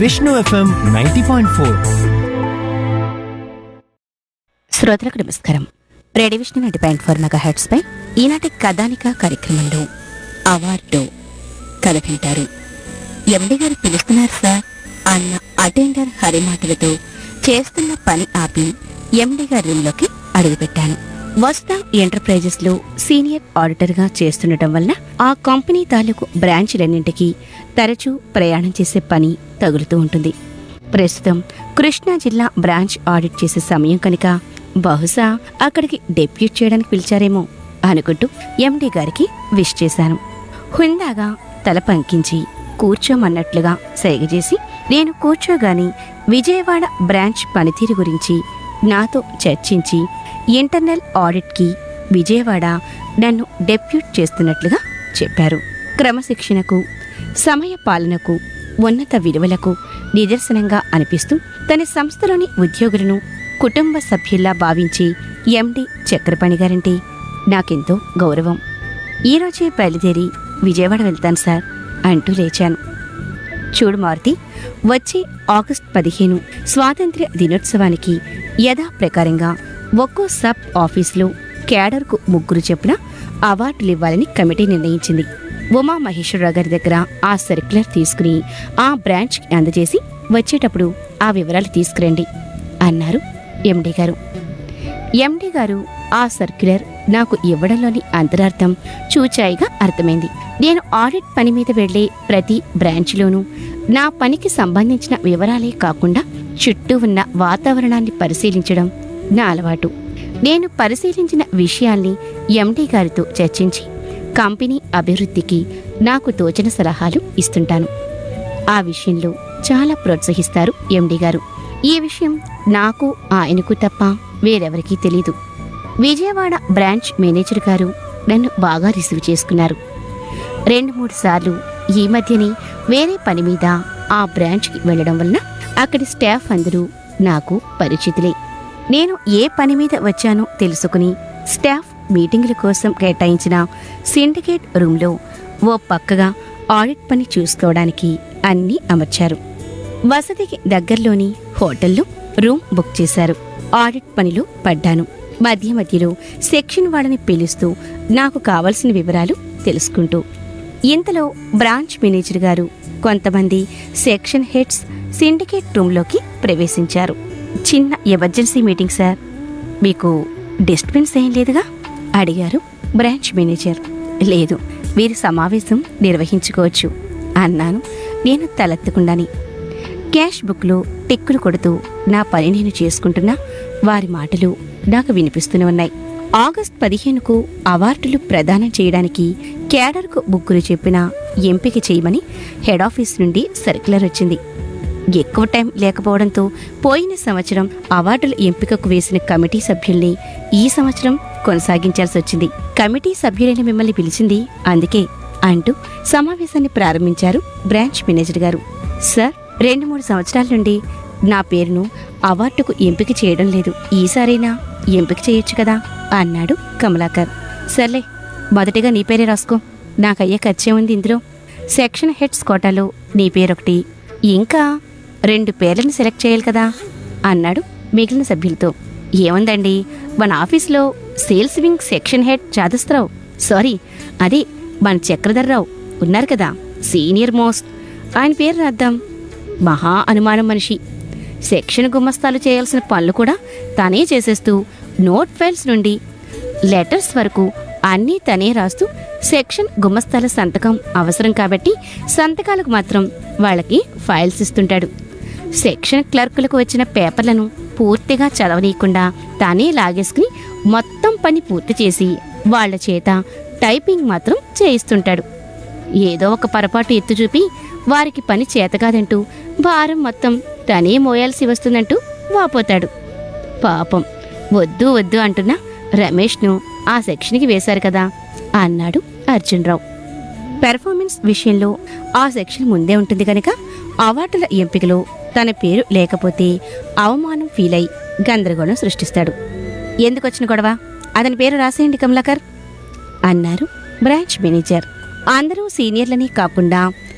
Vishnu FM ninety point four శ్రోతలకు నమస్కారం radio Vishnu ninety point four mega heads పై ఈనాటి కథానిక కార్యక్రమంలో అవార్డు కథ వింటారు ఎండి గారు పిలుస్తున్నారు సార్ అన్న అటెండర్ హరిమాటలతో చేస్తున్న పని ఆపి ఎండి గారి రూమ్లోకి అడుగుపెట్టాను వస్తా ఎంటర్ప్రైజెస్ లో సీనియర్ ఆడిటర్ గా చేస్తుండటం వలన ఆ కంపెనీ తాలూకు బ్రాంచ్లన్నింటికి తరచూ ప్రయాణం చేసే పని తగులుతూ ఉంటుంది ప్రస్తుతం కృష్ణా జిల్లా బ్రాంచ్ ఆడిట్ చేసే సమయం కనుక బహుశా అక్కడికి డెప్యూట్ చేయడానికి పిలిచారేమో అనుకుంటూ ఎండి గారికి విష్ చేశాను హుందాగా తల పంకించి కూర్చోమన్నట్లుగా సైగ చేసి నేను కూర్చోగాని విజయవాడ బ్రాంచ్ పనితీరు గురించి నాతో చర్చించి ఇంటర్నల్ ఆడిట్కి విజయవాడ నన్ను డెప్యూట్ చేస్తున్నట్లుగా చెప్పారు క్రమశిక్షణకు సమయ పాలనకు ఉన్నత విలువలకు నిదర్శనంగా అనిపిస్తూ తన సంస్థలోని ఉద్యోగులను కుటుంబ సభ్యుల్లా భావించి ఎండి చక్రపాణి గారంటే నాకెంతో గౌరవం ఈరోజే బయలుదేరి విజయవాడ వెళ్తాను సార్ అంటూ లేచాను చూడు మారుతి వచ్చే ఆగస్ట్ పదిహేను స్వాతంత్ర్య దినోత్సవానికి యథాప్రకారంగా ఒక్కో సబ్ ఆఫీసులో క్యాడర్కు ముగ్గురు చెప్పున అవార్డులు ఇవ్వాలని కమిటీ నిర్ణయించింది ఉమా మహేశ్వరరావు గారి దగ్గర ఆ సర్క్యులర్ తీసుకుని ఆ బ్రాంచ్కి అందజేసి వచ్చేటప్పుడు ఆ వివరాలు తీసుకురండి అన్నారు ఎండి గారు ఎండి గారు ఆ సర్క్యులర్ నాకు ఇవ్వడంలోని అంతరార్థం చూచాయిగా అర్థమైంది నేను ఆడిట్ పని మీద వెళ్లే ప్రతి బ్రాంచ్లోనూ నా పనికి సంబంధించిన వివరాలే కాకుండా చుట్టూ ఉన్న వాతావరణాన్ని పరిశీలించడం నా అలవాటు నేను పరిశీలించిన విషయాల్ని ఎండి గారితో చర్చించి కంపెనీ అభివృద్ధికి నాకు తోచిన సలహాలు ఇస్తుంటాను ఆ విషయంలో చాలా ప్రోత్సహిస్తారు ఎండి గారు ఈ విషయం నాకు ఆయనకు తప్ప వేరెవరికీ తెలీదు విజయవాడ బ్రాంచ్ మేనేజర్ గారు నన్ను బాగా రిసీవ్ చేసుకున్నారు రెండు మూడు సార్లు ఈ మధ్యనే వేరే పని మీద ఆ బ్రాంచ్కి వెళ్ళడం వలన అక్కడి స్టాఫ్ అందరూ నాకు పరిచితులే నేను ఏ పని మీద వచ్చానో తెలుసుకుని స్టాఫ్ మీటింగుల కోసం కేటాయించిన సిండికేట్ రూమ్లో ఓ పక్కగా ఆడిట్ పని చూసుకోవడానికి అన్నీ అమర్చారు వసతికి దగ్గరలోని హోటల్లో రూమ్ బుక్ చేశారు ఆడిట్ పనిలో పడ్డాను మధ్య మధ్యలో సెక్షన్ వాళ్ళని పిలుస్తూ నాకు కావలసిన వివరాలు తెలుసుకుంటూ ఇంతలో బ్రాంచ్ మేనేజర్ గారు కొంతమంది సెక్షన్ హెడ్స్ సిండికేట్ రూమ్లోకి ప్రవేశించారు చిన్న ఎమర్జెన్సీ మీటింగ్ సార్ మీకు డిస్టర్బెన్స్ ఏం లేదుగా అడిగారు బ్రాంచ్ మేనేజర్ లేదు వీరి సమావేశం నిర్వహించుకోవచ్చు అన్నాను నేను తలెత్తకుండాని క్యాష్ బుక్లో టిక్కులు కొడుతూ నా పని నేను చేసుకుంటున్నా వారి మాటలు నాకు వినిపిస్తూనే ఉన్నాయి ఆగస్ట్ పదిహేనుకు అవార్డులు ప్రదానం చేయడానికి క్యాడర్కు ముగ్గురు చెప్పిన ఎంపిక చేయమని హెడ్ ఆఫీస్ నుండి సర్క్యులర్ వచ్చింది ఎక్కువ టైం లేకపోవడంతో పోయిన సంవత్సరం అవార్డుల ఎంపికకు వేసిన కమిటీ సభ్యుల్ని ఈ సంవత్సరం కొనసాగించాల్సి వచ్చింది కమిటీ సభ్యులైన మిమ్మల్ని పిలిచింది అందుకే అంటూ సమావేశాన్ని ప్రారంభించారు బ్రాంచ్ మేనేజర్ గారు సార్ రెండు మూడు సంవత్సరాల నుండి నా పేరును అవార్డుకు ఎంపిక చేయడం లేదు ఈసారైనా ఎంపిక చేయొచ్చు కదా అన్నాడు కమలాకర్ సర్లే మొదటిగా నీ పేరే రాసుకో నాకయ్యే ఖర్చే ఉంది ఇందులో సెక్షన్ హెడ్స్ కోటాలో నీ పేరొకటి ఇంకా రెండు పేర్లను సెలెక్ట్ చేయాలి కదా అన్నాడు మిగిలిన సభ్యులతో ఏముందండి మన ఆఫీస్లో సేల్స్ వింగ్ సెక్షన్ హెడ్ జాదస్త్రావు సారీ అదే మన చక్రధర్రావు ఉన్నారు కదా సీనియర్ మోస్ట్ ఆయన పేరు రాద్దాం మహా అనుమానం మనిషి సెక్షన్ గుమస్తాలు చేయాల్సిన పనులు కూడా తనే చేసేస్తూ నోట్ ఫైల్స్ నుండి లెటర్స్ వరకు అన్నీ తనే రాస్తూ సెక్షన్ గుమస్తాల సంతకం అవసరం కాబట్టి సంతకాలకు మాత్రం వాళ్ళకి ఫైల్స్ ఇస్తుంటాడు సెక్షన్ క్లర్కులకు వచ్చిన పేపర్లను పూర్తిగా చదవనీయకుండా తానే లాగేసుకుని మొత్తం పని పూర్తి చేసి వాళ్ళ చేత టైపింగ్ మాత్రం చేయిస్తుంటాడు ఏదో ఒక పొరపాటు ఎత్తు చూపి వారికి పని చేతకాదంటూ భారం మొత్తం తనే మోయాల్సి వస్తుందంటూ వాపోతాడు పాపం వద్దు వద్దు అంటున్న రమేష్ను ఆ సెక్షన్కి వేశారు కదా అన్నాడు అర్జున్రావు పెర్ఫార్మెన్స్ విషయంలో ఆ సెక్షన్ ముందే ఉంటుంది కనుక అవార్డుల ఎంపికలో తన పేరు లేకపోతే అవమానం ఫీల్ అయి గందరగోళం సృష్టిస్తాడు ఎందుకొచ్చిన గొడవ అతని పేరు రాసేయండి కమలాకర్ అన్నారు బ్రాంచ్ మేనేజర్ అందరూ సీనియర్లని కాకుండా